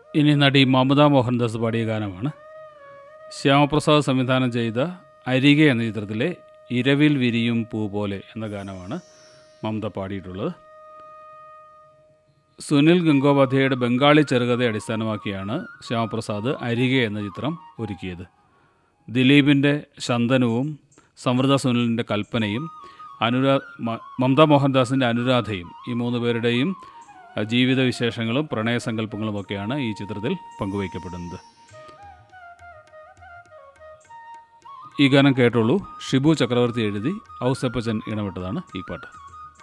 ഇനി നടി മമത മോഹൻദാസ് പാടിയ ഗാനമാണ് ശ്യാമപ്രസാദ് സംവിധാനം ചെയ്ത അരികെ എന്ന ചിത്രത്തിലെ ഇരവിൽ വിരിയും പൂ പോലെ എന്ന ഗാനമാണ് മമത പാടിയിട്ടുള്ളത് സുനിൽ ഗംഗോപാധ്യായയുടെ ബംഗാളി ചെറുകഥയെ അടിസ്ഥാനമാക്കിയാണ് ശ്യാമപ്രസാദ് അരികെ എന്ന ചിത്രം ഒരുക്കിയത് ദിലീപിൻ്റെ ശന്തനുവും സമൃദ്ധ സുനിലിൻ്റെ കൽപ്പനയും അനുരാ മ- മമത മോഹൻദാസിൻ്റെ അനുരാധയും ഈ മൂന്ന് പേരുടെയും അഹ്, ജീവിത വിശേഷങ്ങളും പ്രണയസങ്കല്പങ്ങളുമൊക്കെയാണ് ഈ ചിത്രത്തിൽ പങ്കുവയ്ക്കപ്പെടുന്നത് ഈ ഗാനം കേട്ടോളൂ ഷിബു ചക്രവർത്തി എഴുതി ഔസപ്പച്ചൻ ഇണമിട്ടതാണ് ഈ പാട്ട്